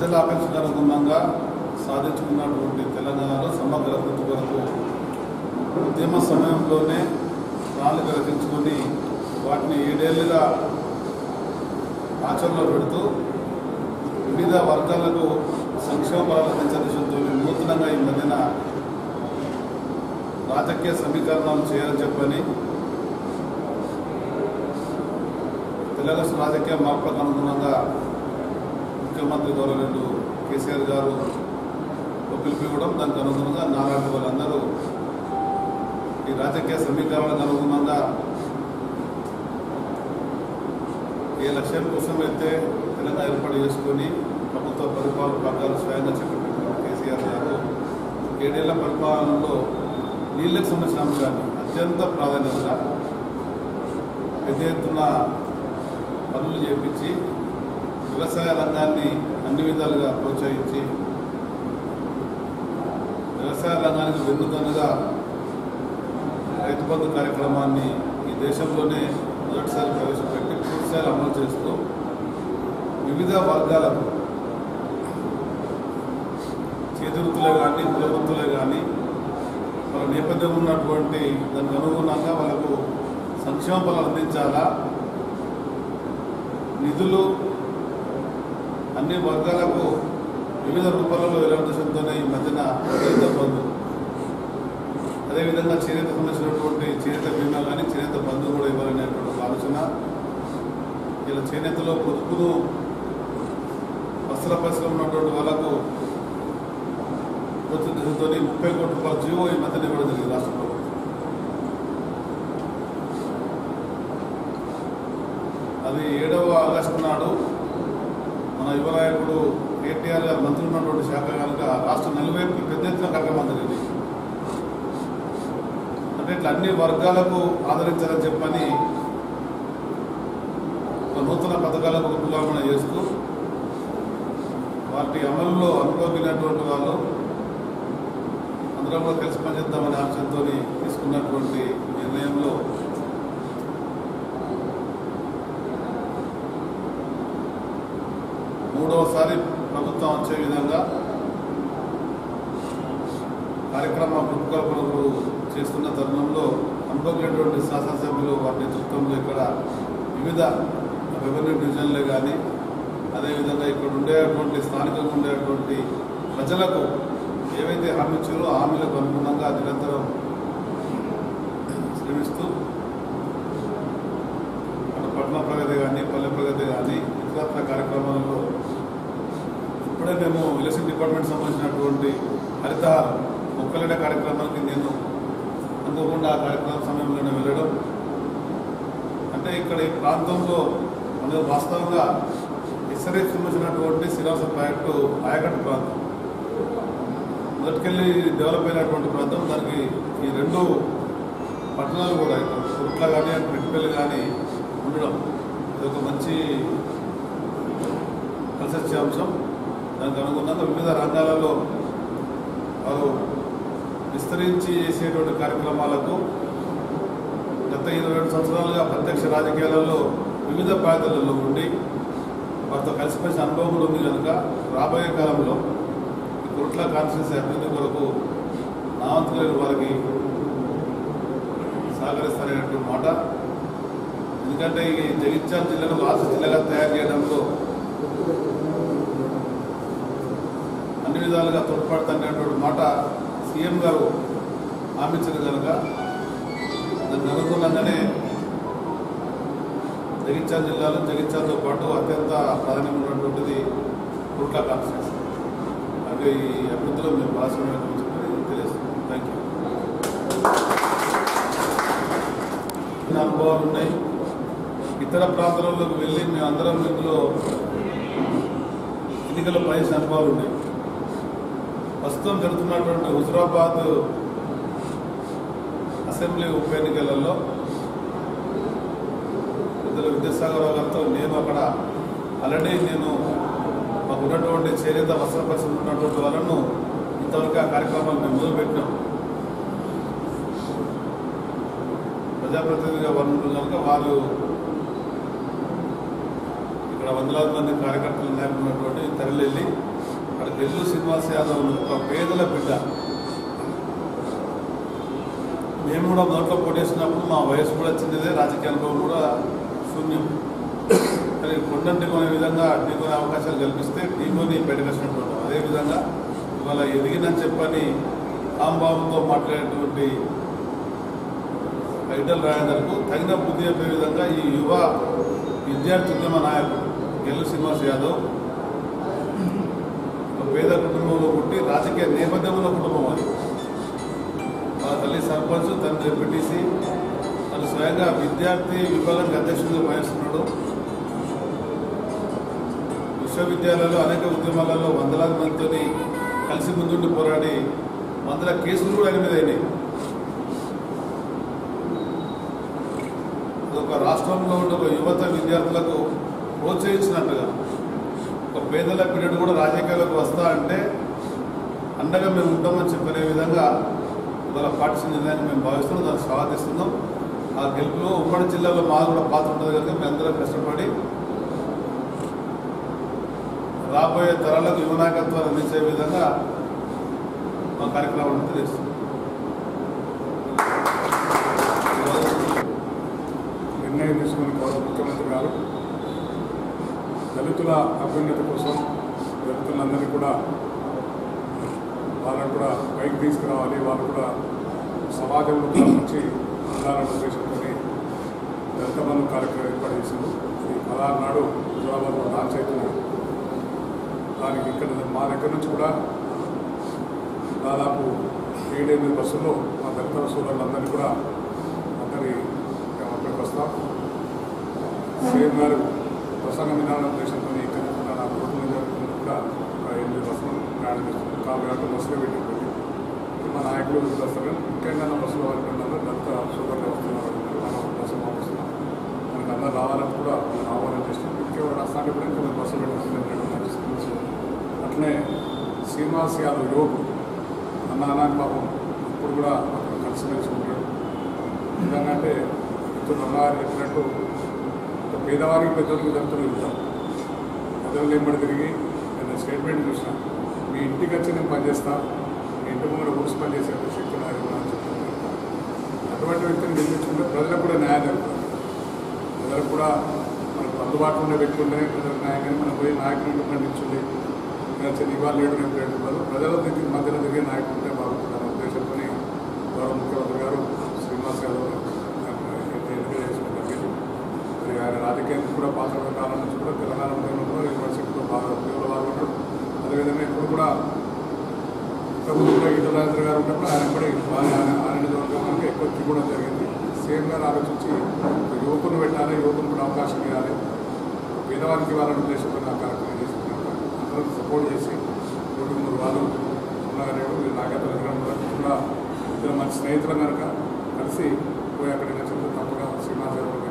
ప్రజల ఆకాంక్షకు అనుగుణంగా సాధించుకున్నటువంటి తెలంగాణలో సమగ్ర అభివృద్ధి కొరకు ఉద్యమ సమయంలోనే ప్రణాళిక రచించుకొని వాటిని ఏడేళ్లుగా ఆచరణలో పెడుతూ వివిధ వర్గాలకు సంక్షేమ ఫలాలు అందించడంతో నూతనంగా ఈ మధ్యన రాజకీయ సమీకరణాలు చేయాలని చెప్పని తెలంగాణ రాజకీయ మార్పులకు అనుగుణంగా ముఖ్యమంత్రి గౌరవనీయులు కేసీఆర్ గారు ఒక పిలుపు ఇవ్వడం దానికి అనుగుణంగా నాలాంటి వాళ్ళందరూ ఈ రాజకీయ సమీకరణలకు అనుగుణంగా ఏ లక్ష్యం కోసం అయితే తెలంగాణ ఏర్పాటు చేసుకొని ప్రభుత్వ పరిపాలన పగ్గాలు స్వయంగా చేపట్టిన కేసీఆర్ గారు ఏడేళ్ల పరిపాలనలో నీళ్ళకు సంబంధించిన అంశాన్ని అత్యంత ప్రాధాన్యతగా పెద్ద ఎత్తున పనులు చేపించి వ్యవసాయ రంగాన్ని అన్ని విధాలుగా ప్రోత్సహించి వ్యవసాయ రంగానికి వెన్నుదన్నుగా రైతు బంధు కార్యక్రమాన్ని ఈ దేశంలోనే మొదటిసారి ప్రవేశపెట్టి పూర్తిస్థాయిలో అమలు చేస్తూ వివిధ వర్గాలకు చేతి వృత్తులే కానీ కుల వృత్తులే కానీ వాళ్ళ నేపథ్యం ఉన్నటువంటి దానికి అనుగుణంగా వాళ్ళకు సంక్షేమ ఫలాలు అందించాలా నిధులు అన్ని వర్గాలకు వివిధ రూపాలలో వెలువడించడంతోనే ఈ మధ్యన రైతు బంధు అదేవిధంగా చేనేత సంబంధించినటువంటి చేనేత బీమా కానీ చేనేత బంధు కూడా ఇవ్వాలనేటువంటి ఒక ఆలోచన ఇలా చేనేతలో పొదుపును వస్త్ర పరిశ్రమ ఉన్నటువంటి వాళ్ళకు ప్రోత్సహించడంతో ముప్పై కోట్ల రూపాయల జీవో ఈ మధ్యన ఇవ్వడం జరిగింది రాష్ట్ర ప్రభుత్వం అది ఏడవ ఆగస్టు నాడు మన యువ నాయకుడు కేటీఆర్ గారు మంత్రి ఉన్నటువంటి శాఖ కనుక రాష్ట్ర నలువైపు పెద్ద ఎత్తున కార్యక్రమం జరిగింది అంటే ఇట్లా అన్ని వర్గాలకు ఆదరించాలని చెప్పని ఒక నూతన పథకాలకు రూపకల్పన చేస్తూ వాటి అమలులో అనుభవినటువంటి వాళ్ళు అందరం కూడా కలిసి పనిచేద్దామనే ఆలోచనతో తీసుకున్నటువంటి నిర్ణయంలో మూడవసారి ప్రభుత్వం వచ్చే విధంగా కార్యక్రమ రూపకల్పనలు చేస్తున్న తరుణంలో అనుభవించినటువంటి శాసనసభ్యులు వారి నేతృత్వంలో ఇక్కడ వివిధ రెవెన్యూ డివిజన్లే కానీ అదేవిధంగా ఇక్కడ ఉండేటువంటి స్థానికంగా ఉండేటువంటి ప్రజలకు ఏవైతే హామీ ఇచ్చారో ఆ హామీలకు అనుగుణంగా నిరంతరం శ్రమిస్తూ అటు పట్టణ ప్రగతి కానీ పల్లె ప్రగతి కానీ ఇతరత్ర కార్యక్రమాలలో ఇప్పుడే మేము ఎలక్షన్ డిపార్ట్మెంట్ సంబంధించినటువంటి హరితహారం మొక్కలనే కార్యక్రమానికి నేను అనుకోకుండా ఆ కార్యక్రమం సమయంలోనే వెళ్ళడం అంటే ఇక్కడ ఈ ప్రాంతంలో మనకు వాస్తవంగా ఎస్ఆర్ఎస్ సంబంధించినటువంటి శ్రీనివాస ప్రాజెక్టు ఆయకట్టు ప్రాంతం మొదటికెళ్ళి డెవలప్ అయినటువంటి ప్రాంతం దానికి ఈ రెండు పట్టణాలు కూడా ఇక్కడ కుట్ల కానీ పెట్టుపల్లి కానీ ఉండడం ఇది ఒక మంచి కలిసి వచ్చే అంశం దానికి అనుగుణంగా వివిధ రంగాలలో వారు విస్తరించి చేసేటువంటి కార్యక్రమాలకు గత ఇరవై రెండు సంవత్సరాలుగా ప్రత్యక్ష రాజకీయాలలో వివిధ బాధ్యతలలో ఉండి వారితో కలిసిపోయిన అనుభవం కూడా ఉంది కనుక రాబోయే కాలంలో ఈ కుట్ల కాన్స్టిట్యూన్సీ అభివృద్ధి కొరకు నావంతులైన వారికి సహకరిస్తారనేటువంటి మాట ఎందుకంటే ఈ జగిత్యాల జిల్లాను రాష్ట్ర జిల్లాగా తయారు చేయడంలో అన్ని విధాలుగా తోడ్పడతానటువంటి మాట సీఎం గారు హామీచ్చారు కనుక దానికి అనుగుణంగానే జగిత్యాల జిల్లాలో జగిత్యాలతో పాటు అత్యంత ప్రాధాన్యం ఉన్నటువంటిది కుట్ల కాన్స్టిట్యూన్సీ అది ఈ అభివృద్ధిలో మేము భాగస్వామ్యం చెప్పి తెలియజేస్తున్నాం థ్యాంక్ యూ కొన్ని అనుభవాలు ఉన్నాయి ఇతర ప్రాంతాలలోకి వెళ్ళి మేము అందరం ఇందులో ఎన్నికల్లో పనిచేసిన అనుభవాలు ఉన్నాయి ప్రస్తుతం జరుగుతున్నటువంటి హుజరాబాద్ అసెంబ్లీ ఉప ఎన్నికలలో పెద్దల విద్యాసాగర్ రావు గారితో నేను అక్కడ ఆల్రెడీ నేను మాకు ఉన్నటువంటి చేనేత వస్త్ర పరిశ్రమ ఉన్నటువంటి వాళ్ళను ఇంతవరకు ఆ కార్యక్రమాలు మేము మొదలుపెట్టినాం ప్రజాప్రతినిధిగా వారు ఉన్నారు కనుక వారు ఇక్కడ వందలాది మంది కార్యకర్తలు నాయకులు ఉన్నటువంటి తరలి వెళ్ళి అక్కడ నెల్లూరు శ్రీనివాస్ యాదవ్ ఒక పేదల బిడ్డ మేము కూడా మొదట్లో పోటేసినప్పుడు మా వయసు కూడా చిన్నదే రాజకీయ అనుభవం కూడా శూన్యం కానీ కొండంటి కొనే విధంగా ఢీకొనే అవకాశాలు కల్పిస్తే ఢీకొని బయటకొచ్చినట్టు అదేవిధంగా ఇవాళ ఎదిగినని చెప్పని ఆంబాబుతో మాట్లాడేటువంటి ఐటల్ రాజేందర్కు తగిన బుద్ధి చెప్పే విధంగా ఈ యువ విద్యార్థి ఉద్యమ నాయకుడు గెల్లు శ్రీనివాస్ యాదవ్ ఒక పేద కుటుంబంలో పుట్టి రాజకీయ నేపథ్యంలో కుటుంబం అది వాళ్ళ తల్లి సర్పంచ్ తండ్రి ఎంపీటీసీ తను స్వయంగా విద్యార్థి విభాగానికి అధ్యక్షుడిగా వహిస్తున్నాడు విశ్వవిద్యాలయాల్లో అనేక ఉద్యమాలలో వందలాది మందితో కలిసి ముందుండి పోరాడి వందల కేసులు కూడా ఆయన మీద అయినాయి అదొక రాష్ట్రంలో ఉండే ఒక యువత విద్యార్థులకు ప్రోత్సహించినట్టుగా ఒక పేదల పీరియడ్ కూడా రాజకీయాలకు వస్తా అంటే అండగా మేము ఉంటామని చెప్పనే విధంగా ఇవాళ పార్టీ నిర్ణయాన్ని మేము భావిస్తున్నాం దాన్ని స్వాగతిస్తున్నాం ఆ గెలుపులో ఉమ్మడి జిల్లాలో మాది కూడా పాత్ర ఉంటుంది కనుక మేము అందరం కష్టపడి రాబోయే తరాలకు యువ నాయకత్వాన్ని అందించే విధంగా మా కార్యక్రమాలను తెలియజేస్తున్నాం నిర్ణయం తీసుకుని గౌరవ ముఖ్యమంత్రి గారు దళితుల అభ్యున్నతి కోసం దళితులందరినీ కూడా వాళ్ళని కూడా పైకి తీసుకురావాలి వాళ్ళు కూడా సమాజంలో నుంచి ఉండాలనే ఉద్దేశంతో దళిత బంధు కార్యక్రమం ఏర్పాటు చేసింది ఈ పదహారు నాడు హైదరాబాద్లో లాంచ్ అవుతుంది దానికి ఇక్కడ మా దగ్గర నుంచి కూడా దాదాపు ఏడెనిమిది బస్సుల్లో మా దళిత సోదరులందరినీ కూడా అందరి అక్కడికి వస్తాం సీఎం గారు ప్రసంగ విధానం ఉద్దేశంతో ఇక్కడ కూడా నా రోడ్డు మీద జరుగుతుంది కూడా ఒక ఎనిమిది బస్సులు ప్రయాణం చేస్తుంది కాలు గంటలు బస్సులో పెట్టింది మా నాయకులు వస్తారు ముఖ్యంగా బస్సులో వారికి ఉన్నారు దత్త సూపర్గా వస్తున్నారు మనం బస్సు పంపిస్తున్నాం మనకి అందరూ రావాలని కూడా మనం ఆహ్వానం చేస్తున్నాం ముఖ్యంగా రాష్ట్రానికి కూడా ఇంకా బస్సు పెట్టుకుంటున్నాం అట్లనే శ్రీనివాస్ యాదవ్ యువకుడు అన్న అన్నాని పాపం ఇప్పుడు కూడా అక్కడ కలిసిమెలిసి ఉంటాడు నిజంగా అంటే మిత్రులు అన్నగారు చెప్పినట్టు ఒక పేదవారికి పెద్దలకు దళితులు వెళ్తాం పెద్దలు ఎంబడి తిరిగి నేను స్టేట్మెంట్ చూసిన మీ ఇంటికి వచ్చి నేను పనిచేస్తా మీ ఇంటి ముందు ఊడ్చి పనిచేసే శక్తి నాకు ఇవ్వను" అని చెప్తున్నాను అటువంటి వ్యక్తిని నిర్మించుకుంటే ప్రజలకు కూడా న్యాయం జరుగుతుంది ప్రజలకు కూడా మనకు అందుబాటులో ఉండే వ్యక్తి ఉంటే ప్రజలకు న్యాయం కానీ మనం పోయి నాయకుడిని ఖండించుంది నేను ఇవాళ లేడు రేపు లేడు కాదు ప్రజల దగ్గర మధ్యలో తిరిగే నాయకుడు ఉంటే బాగుంటుందనే ఉద్దేశంతో గౌరవ ముఖ్యమంత్రి గారు శ్రీనివాస్ యాదవ్ ఎన్నిక చేసుకోవడం జరిగింది మరి ఆయన రాజకీయానికి కూడా పాత్ర కాలం నుంచి కూడా తెలంగాణ ఉద్యమంలో యూనివర్సిటీలో బాగా ఉద్యోగంలో పాల్గొన్నాడు అదేవిధంగా ఇప్పుడు కూడా ప్రభుత్వంలో ఈటల రాజేంద్ర గారు ఉన్నప్పుడు ఆయన కూడా ఆయన ఆయన నియోజకవర్గానికి ఎక్కువ తిరగడం జరిగింది సీఎం గారు ఆలోచించి ఒక యువకుని పెట్టాలి యువకుని కూడా అవకాశం ఇవ్వాలి పేదవారికి ఇవ్వాలనే ఉద్దేశంతో నా కార్యక్రమం చేసుకున్నాను అందరూ సపోర్ట్ చేసి రెండు మూడు వాళ్ళు ఉన్నారేమో మీరు నాగేంద్ర కూడా ఇద్దరు మంచి స్నేహితులు కనుక కలిసి పోయి అక్కడికి వచ్చినప్పుడు తప్పగా శ్రీనివాసరావు